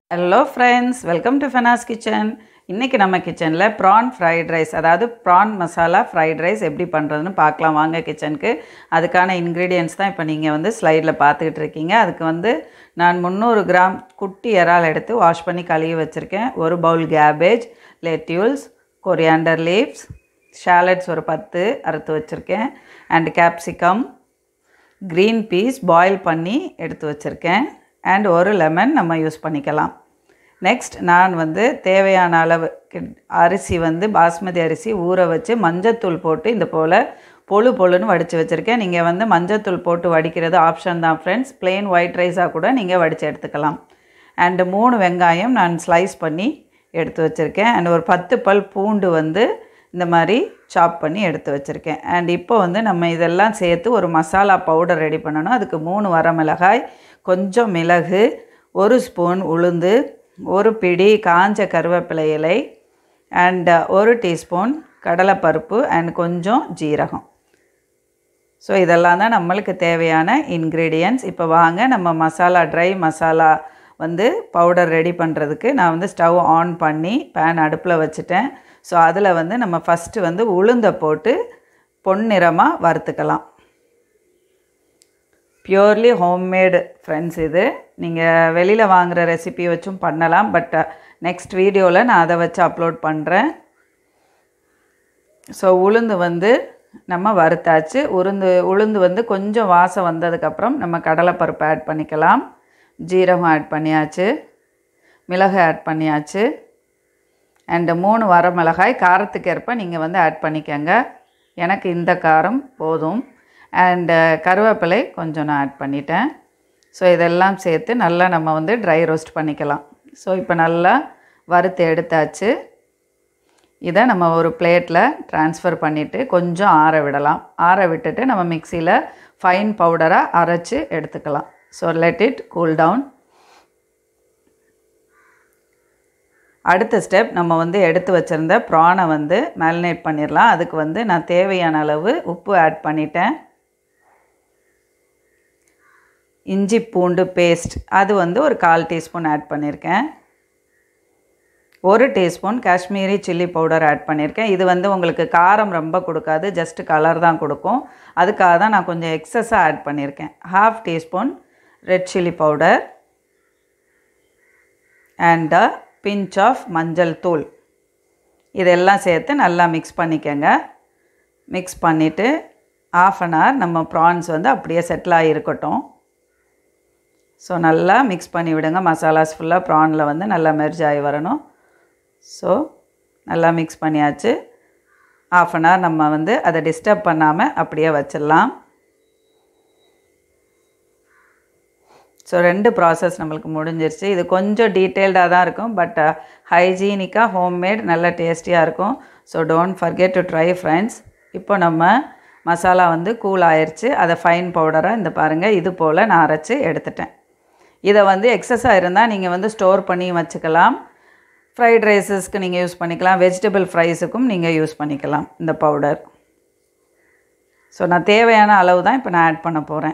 hello friends welcome to Fena's kitchen இன்றைக்கி நம்ம கிச்சனில் ப்ரான் ஃப்ரைட் ரைஸ் அதாவது ப்ரான் மசாலா ஃப்ரைட் ரைஸ் எப்படி பண்ணுறதுன்னு பார்க்கலாம் வாங்க கிச்சனுக்கு அதுக்கான இன்க்ரீடியன்ஸ் தான் இப்போ நீங்கள் வந்து ஸ்லைடில் பார்த்துக்கிட்டு இருக்கீங்க அதுக்கு வந்து நான் முந்நூறு கிராம் குட்டி இறால் எடுத்து வாஷ் பண்ணி கழுவி வச்சுருக்கேன் ஒரு bowl cabbage lettuce coriander leaves shallots ஒரு பத்து அறுத்து வச்சுருக்கேன் and capsicum green peas boil பண்ணி எடுத்து வச்சுருக்கேன் அண்ட் ஒரு லெமன் நம்ம யூஸ் பண்ணிக்கலாம் நெக்ஸ்ட் நான் வந்து தேவையான அளவு கி- அரிசி வந்து பாஸ்மதி அரிசி ஊற வச்சு மஞ்சத்தூள் போட்டு இந்த போல் பொழு பொழுன்னு வடித்து வச்சுருக்கேன் நீங்கள் வந்து மஞ்சத்தூள் போட்டு வடிக்கிறது ஆப்ஷன் தான் ஃப்ரெண்ட்ஸ் plain ஒயிட் ரைஸாக கூட நீங்கள் வடித்து எடுத்துக்கலாம் அண்டு மூணு வெங்காயம் நான் ஸ்லைஸ் பண்ணி எடுத்து வச்சுருக்கேன் அண்ட் ஒரு பத்து பல் பூண்டு வந்து இந்த மாதிரி சாப் பண்ணி எடுத்து வச்சுருக்கேன் அண்ட் இப்போ வந்து நம்ம இதெல்லாம் சேர்த்து ஒரு மசாலா பவுடர் ரெடி பண்ணணும் அதுக்கு மூணு வரமிளகாய் கொஞ்சம் மிளகு ஒரு ஸ்பூன் உளுந்து ஒரு பிடி காஞ்ச கருவேப்பிலை இலை அண்ட் ஒரு டீஸ்பூன் கடலைப்பருப்பு அண்ட் கொஞ்சம் ஜீரகம் ஸோ இதெல்லாம் தான் நம்மளுக்கு தேவையான இன்க்ரீடியன்ட்ஸ் இப்போ வாங்க நம்ம மசாலா ட்ரை மசாலா வந்து பவுடர் ரெடி பண்ணுறதுக்கு நான் வந்து ஸ்டவ் ஆன் பண்ணி பேன் அடுப்பில் வச்சுட்டேன் ஸோ அதில் வந்து நம்ம ஃபஸ்ட்டு வந்து உளுந்தை போட்டு பொன்னிறமாக வறுத்துக்கலாம் பியூர்லி ஹோம்மேடு ஃப்ரெண்ட்ஸ் இது நீங்கள் வெளியில் வாங்குகிற ரெசிபி வச்சும் பண்ணலாம் பட் நெக்ஸ்ட் வீடியோவில் நான் அதை வச்சு அப்லோட் பண்ணுறேன் ஸோ உளுந்து வந்து நம்ம வறுத்தாச்சு உளுந்து உளுந்து வந்து கொஞ்சம் வாசம் வந்ததுக்கப்புறம் நம்ம கடலைப்பருப்பு ஆட் பண்ணிக்கலாம் ஜீரகம் ஆட் பண்ணியாச்சு மிளகு ஆட் பண்ணியாச்சு அண்டு மூணு வரமிளகாய் காரத்துக்கு ஏற்ப நீங்கள் வந்து ஆட் பண்ணிக்கங்க எனக்கு இந்த காரம் போதும் அண்டு கருவேப்பிலை கொஞ்சம் நான் ஆட் பண்ணிட்டேன் ஸோ இதெல்லாம் சேர்த்து நல்லா நம்ம வந்து ட்ரை ரோஸ்ட் பண்ணிக்கலாம் ஸோ இப்போ நல்லா வறுத்து எடுத்தாச்சு இதை நம்ம ஒரு பிளேட்டில் ட்ரான்ஸ்ஃபர் பண்ணிவிட்டு கொஞ்சம் ஆற விடலாம் ஆற விட்டுட்டு நம்ம மிக்சியில் ஃபைன் பவுடராக அரைச்சி எடுத்துக்கலாம் so let it cool down அடுத்த ஸ்டெப் நம்ம வந்து எடுத்து வச்சுருந்த ப்ரானை வந்து மேரினேட் பண்ணிடலாம் அதுக்கு வந்து நான் தேவையான அளவு உப்பு ஆட் பண்ணிட்டேன் இஞ்சி பூண்டு பேஸ்ட் அது வந்து ஒரு கால் டீஸ்பூன் ஆட் பண்ணியிருக்கேன் ஒரு teaspoon Kashmiri chilli powder add பண்ணியிருக்கேன் இது வந்து உங்களுக்கு காரம் ரொம்ப கொடுக்காது ஜஸ்ட் கலர் தான் கொடுக்கும் அதுக்காக தான் நான் கொஞ்சம் எக்ஸஸாக ஆட் பண்ணியிருக்கேன் half teaspoon red chilli powder and a pinch of மஞ்சள் தூள் இதெல்லாம் சேர்த்து நல்லா மிக்ஸ் பண்ணிக்கங்க மிக்ஸ் பண்ணிவிட்டு ஆஃப் அன் ஹவர் நம்ம ப்ரான்ஸ் வந்து அப்படியே செட்டில் ஆகிருக்கட்டும் ஸோ நல்லா மிக்ஸ் பண்ணி விடுங்க மசாலாஸ் ஃபுல்லாக ப்ரானில் வந்து நல்லா மெர்ஜ் ஆகி வரணும் ஸோ நல்லா மிக்ஸ் பண்ணியாச்சு ஆஃப் அன் ஹவர் நம்ம வந்து அதை டிஸ்டர்ப் பண்ணாமல் அப்படியே வச்சிடலாம் ஸோ ரெண்டு ப்ராசஸ் நம்மளுக்கு முடிஞ்சிருச்சு இது கொஞ்சம் டீட்டெயில்டாக தான் இருக்கும் பட் ஹைஜீனிக்காக ஹோம்மேட் நல்ல டேஸ்டியாக இருக்கும் so don't forget to try friends இப்போ நம்ம மசாலா வந்து கூல் ஆயிருச்சு அதை ஃபைன் பவுடராக இந்த பாருங்கள் இது போல் நான் அரைச்சி எடுத்துட்டேன் இதை வந்து எக்ஸஸாக இருந்தால் நீங்கள் வந்து ஸ்டோர் பண்ணி வச்சுக்கலாம் ஃப்ரைட் ரைஸஸ்க்கு நீங்கள் யூஸ் பண்ணிக்கலாம் வெஜிடபிள் ஃப்ரைஸுக்கும் நீங்கள் யூஸ் பண்ணிக்கலாம் இந்த பவுடர் ஸோ நான் தேவையான அளவு தான் இப்போ நான் ஆட் பண்ண போகிறேன்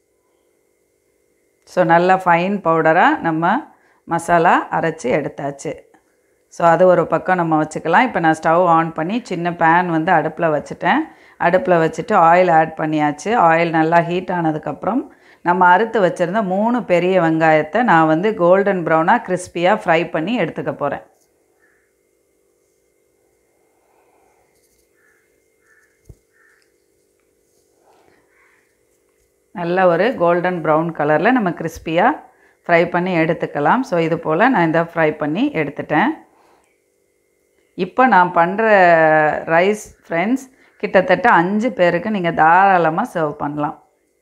ஸோ நல்லா ஃபைன் பவுடராக நம்ம மசாலா அரைச்சி எடுத்தாச்சு ஸோ அது ஒரு பக்கம் நம்ம வச்சுக்கலாம் இப்போ நான் ஸ்டவ் ஆன் பண்ணி சின்ன பேன் வந்து அடுப்பில் வச்சுட்டேன் அடுப்பில் வச்சுட்டு ஆயில் ஆட் பண்ணியாச்சு ஆயில் நல்லா ஹீட் ஆனதுக்கப்புறம் நம்ம அறுத்து வச்சுருந்த மூணு பெரிய வெங்காயத்தை நான் வந்து கோல்டன் ப்ரௌனாக கிறிஸ்பியாக ஃப்ரை பண்ணி எடுத்துக்க போகிறேன் நல்ல ஒரு கோல்டன் ப்ரௌன் கலரில் நம்ம கிறிஸ்பியாக ஃப்ரை பண்ணி எடுத்துக்கலாம் ஸோ இது போல் நான் இந்த ஃப்ரை பண்ணி எடுத்துட்டேன் இப்போ நான் பண்ணுற ரைஸ் ஃப்ரெண்ட்ஸ் கிட்டத்தட்ட அஞ்சு பேருக்கு நீங்கள் தாராளமாக சர்வ் பண்ணலாம்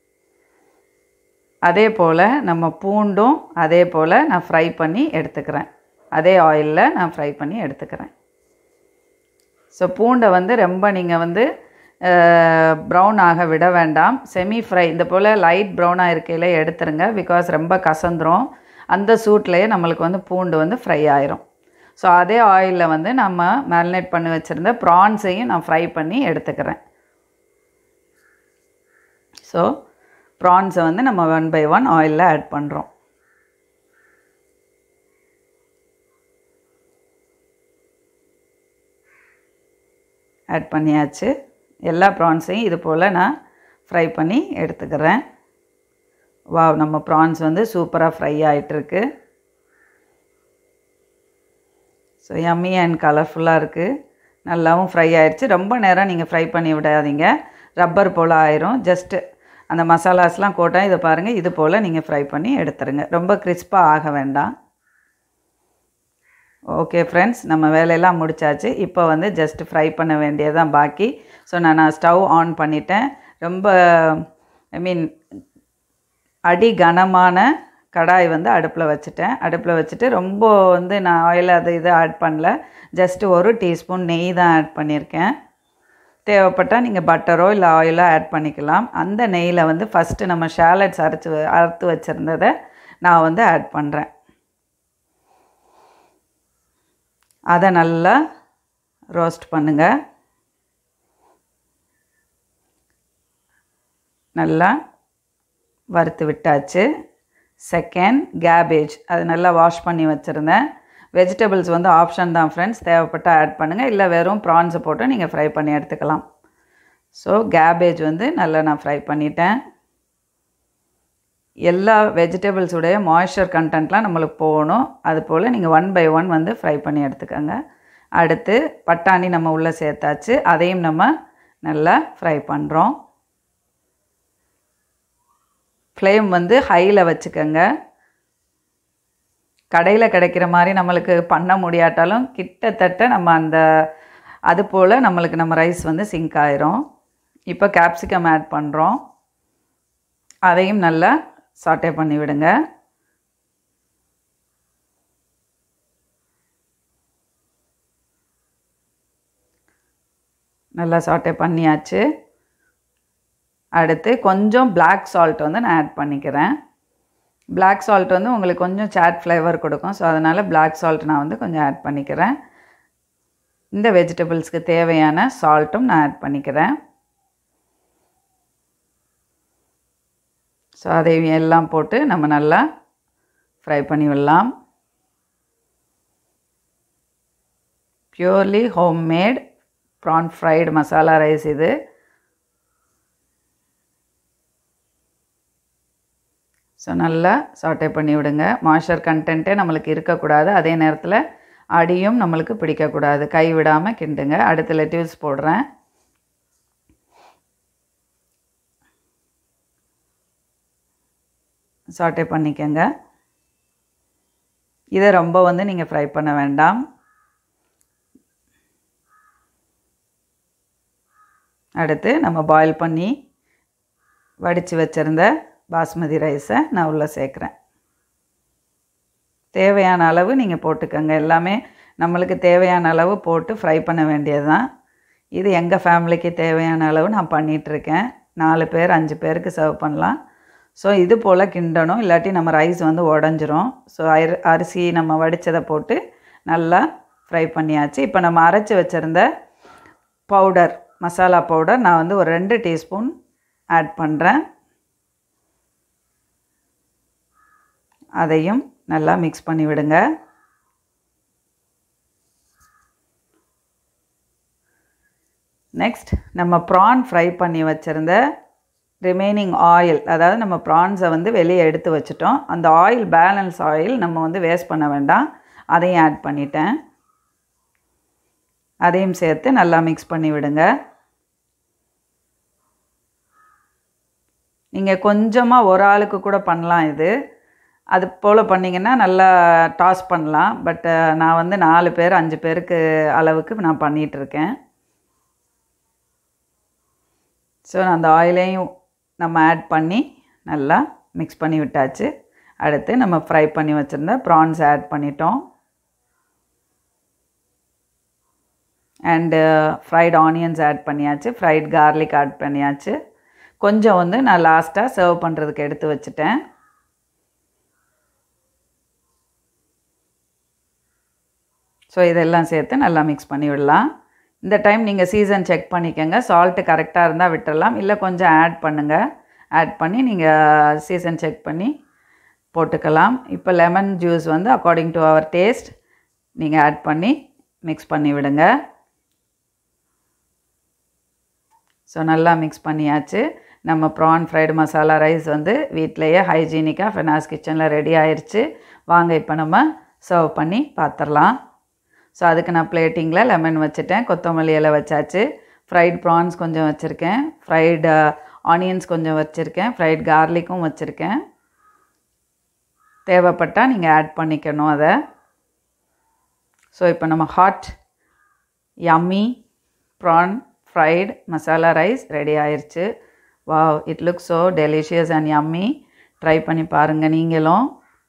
அதே போல் நம்ம பூண்டும் அதே போல் நான் ஃப்ரை பண்ணி எடுத்துக்கிறேன் அதே ஆயிலில் நான் ஃப்ரை பண்ணி எடுத்துக்கிறேன் ஸோ பூண்டை வந்து ரொம்ப நீங்கள் வந்து ப்ரௌன் ஆக விட வேண்டாம் செமி ஃப்ரை இந்த போல் லைட் ப்ரௌனாக இருக்கையில் எடுத்துருங்க பிகாஸ் ரொம்ப கசந்துரும் அந்த சூட்லேயே நம்மளுக்கு வந்து பூண்டு வந்து ஃப்ரை ஆயிரும் ஸோ அதே ஆயிலில் வந்து நம்ம மேரினேட் பண்ணி வச்சுருந்த ப்ரான்ஸையும் நான் ஃப்ரை பண்ணி எடுத்துக்கிறேன் ஸோ ப்ரான்ஸை வந்து நம்ம ஒன் பை ஒன் ஆயிலில் ஆட் பண்ணுறோம் ஆட் பண்ணியாச்சு எல்லா ப்ரான்ஸையும் இது போல் நான் ஃப்ரை பண்ணி எடுத்துக்கிறேன் வாவ் நம்ம ப்ரான்ஸ் வந்து சூப்பராக ஃப்ரை ஆகிட்டுருக்கு ஸோ யம்மி அண்ட் கலர்ஃபுல்லாக இருக்குது நல்லாவும் ஃப்ரை ஆயிடுச்சு ரொம்ப நேரம் நீங்கள் ஃப்ரை பண்ணி விடாதீங்க ரப்பர் போல் ஆயிரும் ஜஸ்ட்டு அந்த மசாலாஸ்லாம் போட்டால் இதை பாருங்கள் இது போல் நீங்கள் ஃப்ரை பண்ணி எடுத்துருங்க ரொம்ப கிறிஸ்பாக ஆக வேண்டாம் ஓகே ஃப்ரெண்ட்ஸ் நம்ம வேலையெல்லாம் முடிச்சாச்சு இப்போ வந்து ஜஸ்ட் ஃப்ரை பண்ண வேண்டியதுதான் பாக்கி ஸோ நான் நான் ஸ்டவ் ஆன் பண்ணிட்டேன் ரொம்ப ஐ மீன் அடி கனமான கடாய் வந்து அடுப்பில் வச்சுட்டேன் அடுப்பில் வச்சுட்டு ரொம்ப வந்து நான் ஆயில் அது இது ஆட் பண்ணல ஜஸ்ட்டு ஒரு டீஸ்பூன் நெய் தான் ஆட் பண்ணியிருக்கேன் தேவைப்பட்டால் நீங்கள் பட்டரோ இல்லை ஆயிலோ ஆட் பண்ணிக்கலாம் அந்த நெய்யில் வந்து ஃபஸ்ட்டு நம்ம ஷேலட்ஸ் அரைச்சி அறுத்து வச்சுருந்ததை நான் வந்து ஆட் பண்ணுறேன் அதை நல்லா ரோஸ்ட் பண்ணுங்கள் நல்லா வறுத்து விட்டாச்சு செகண்ட் கேபேஜ் அது நல்லா வாஷ் பண்ணி வச்சுருந்தேன் வெஜிடபிள்ஸ் வந்து ஆப்ஷன் தான் ஃப்ரெண்ட்ஸ் தேவைப்பட்டால் ஆட் பண்ணுங்கள் இல்லை வெறும் ப்ரான்ஸை போட்டு நீங்கள் ஃப்ரை பண்ணி எடுத்துக்கலாம் ஸோ கேபேஜ் வந்து நல்லா நான் ஃப்ரை பண்ணிட்டேன் எல்லா வெஜிடபிள்ஸுடைய மாய்ஸ்சர் கண்டென்ட்லாம் நம்மளுக்கு போகணும் அது போல் நீங்கள் ஒன் பை ஒன் வந்து ஃப்ரை பண்ணி எடுத்துக்கோங்க அடுத்து பட்டாணி நம்ம உள்ளே சேர்த்தாச்சு அதையும் நம்ம நல்லா ஃப்ரை பண்ணுறோம் ஃப்ளேம் வந்து ஹையில் வச்சுக்கோங்க கடையில் கிடைக்கிற மாதிரி நம்மளுக்கு பண்ண முடியாட்டாலும் கிட்டத்தட்ட நம்ம அந்த அது போல் நம்மளுக்கு நம்ம ரைஸ் வந்து சிங்க் ஆயிரும் இப்போ கேப்சிகம் ஆட் பண்ணுறோம் அதையும் நல்லா சாட்டே பண்ணி விடுங்க நல்லா சாட்டே பண்ணியாச்சு அடுத்து கொஞ்சம் பிளாக் சால்ட் வந்து நான் ஆட் பண்ணிக்கிறேன் பிளாக் சால்ட் வந்து உங்களுக்கு கொஞ்சம் சாட் ஃப்ளேவர் கொடுக்கும் ஸோ அதனால் பிளாக் சால்ட் நான் வந்து கொஞ்சம் ஆட் பண்ணிக்கிறேன் இந்த வெஜிடபிள்ஸ்க்கு தேவையான சால்ட்டும் நான் ஆட் பண்ணிக்கிறேன் ஸோ அதை எல்லாம் போட்டு நம்ம நல்லா ஃப்ரை பண்ணி விடலாம் purely homemade prawn fried masala rice இது ஸோ நல்லா சாட்டே பண்ணி விடுங்க மாய்ஸ்சர் கண்டென்ட்டே நம்மளுக்கு இருக்கக்கூடாது அதே நேரத்தில் அடியும் நம்மளுக்கு பிடிக்கக்கூடாது கை விடாமல் கிண்டுங்க அடுத்து லெட்டிவ்ஸ் போடுறேன் சாட்டே பண்ணிக்கங்க இதை ரொம்ப வந்து நீங்கள் ஃப்ரை பண்ண வேண்டாம் அடுத்து நம்ம பாயில் பண்ணி வடித்து வச்சுருந்த பாஸ்மதி ரைஸை நான் உள்ளே சேர்க்குறேன் தேவையான அளவு நீங்கள் போட்டுக்கோங்க எல்லாமே நம்மளுக்கு தேவையான அளவு போட்டு ஃப்ரை பண்ண வேண்டியது தான் இது எங்கள் ஃபேமிலிக்கு தேவையான அளவு நான் பண்ணிகிட்ருக்கேன் நாலு பேர் அஞ்சு பேருக்கு சர்வ் பண்ணலாம் ஸோ இது போல் கிண்டணும் இல்லாட்டி நம்ம ரைஸ் வந்து உடஞ்சிரும் ஸோ அரி அரிசி நம்ம வடித்ததை போட்டு நல்லா ஃப்ரை பண்ணியாச்சு இப்போ நம்ம அரைச்சி வச்சுருந்த பவுடர் மசாலா பவுடர் நான் வந்து ஒரு ரெண்டு டீஸ்பூன் ஆட் பண்ணுறேன் அதையும் நல்லா மிக்ஸ் பண்ணி விடுங்க நெக்ஸ்ட் நம்ம ப்ரான் ஃப்ரை பண்ணி வச்சுருந்த ரிமைனிங் ஆயில் அதாவது நம்ம ப்ரான்ஸை வந்து வெளியே எடுத்து வச்சுட்டோம் அந்த ஆயில் பேலன்ஸ் ஆயில் நம்ம வந்து வேஸ்ட் பண்ண வேண்டாம் அதையும் ஆட் பண்ணிட்டேன் அதையும் சேர்த்து நல்லா மிக்ஸ் பண்ணி விடுங்க நீங்கள் கொஞ்சமாக ஒரு ஆளுக்கு கூட பண்ணலாம் இது அது போல் பண்ணிங்கன்னா நல்லா டாஸ் பண்ணலாம் பட் நான் வந்து நாலு பேர் அஞ்சு பேருக்கு அளவுக்கு நான் பண்ணிகிட்ருக்கேன் ஸோ அந்த ஆயிலையும் நம்ம ஆட் பண்ணி நல்லா மிக்ஸ் பண்ணி விட்டாச்சு அடுத்து நம்ம ஃப்ரை பண்ணி வச்சுருந்த ப்ரான்ஸ் ஆட் பண்ணிட்டோம் அண்டு ஃப்ரைட் ஆனியன்ஸ் ஆட் பண்ணியாச்சு ஃப்ரைட் கார்லிக் ஆட் பண்ணியாச்சு கொஞ்சம் வந்து நான் லாஸ்ட்டாக சர்வ் பண்ணுறதுக்கு எடுத்து வச்சுட்டேன் ஸோ இதெல்லாம் சேர்த்து நல்லா மிக்ஸ் பண்ணி விடலாம் இந்த டைம் நீங்கள் சீசன் செக் பண்ணிக்கோங்க சால்ட்டு கரெக்டாக இருந்தால் விட்டுடலாம் இல்லை கொஞ்சம் ஆட் பண்ணுங்கள் ஆட் பண்ணி நீங்கள் சீசன் செக் பண்ணி போட்டுக்கலாம் இப்போ லெமன் ஜூஸ் வந்து அக்கார்டிங் டு அவர் டேஸ்ட் நீங்கள் ஆட் பண்ணி மிக்ஸ் பண்ணி விடுங்க ஸோ நல்லா மிக்ஸ் பண்ணியாச்சு நம்ம ப்ரான் ஃப்ரைடு மசாலா ரைஸ் வந்து வீட்டிலையே ஹைஜீனிக்காக ஃபெனாஸ் கிச்சனில் ரெடி ஆயிடுச்சு வாங்க இப்போ நம்ம சர்வ் பண்ணி பார்த்துடலாம் ஸோ அதுக்கு நான் பிளேட்டிங்கில் லெமன் வச்சுட்டேன் கொத்தமல்லி இலை வச்சாச்சு ஃப்ரைட் ப்ரான்ஸ் கொஞ்சம் வச்சுருக்கேன் ஃப்ரைடு ஆனியன்ஸ் கொஞ்சம் வச்சுருக்கேன் ஃப்ரைட் கார்லிக்கும் வச்சுருக்கேன் தேவைப்பட்டால் நீங்கள் ஆட் பண்ணிக்கணும் அதை ஸோ இப்போ நம்ம hot yummy prawn fried masala rice ready ஆயிடுச்சு wow it look so delicious and yummy try பண்ணி பாருங்கள் நீங்களும்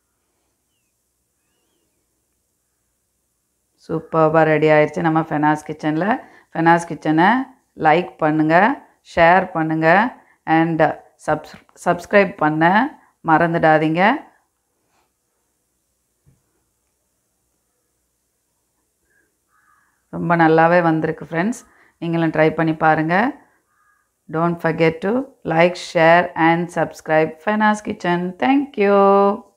சூப்பராக ரெடி ஆயிடுச்சு நம்ம ஃபெனாஸ் கிச்சனில் ஃபெனாஸ் கிச்சனை லைக் பண்ணுங்கள் ஷேர் பண்ணுங்கள் அண்ட் சப்ஸ் சப்ஸ்கிரைப் பண்ண மறந்துடாதீங்க ரொம்ப நல்லாவே வந்திருக்கு ஃப்ரெண்ட்ஸ் நீங்களும் ட்ரை பண்ணி பாருங்கள் don't forget to like share and subscribe Fena's kitchen thank you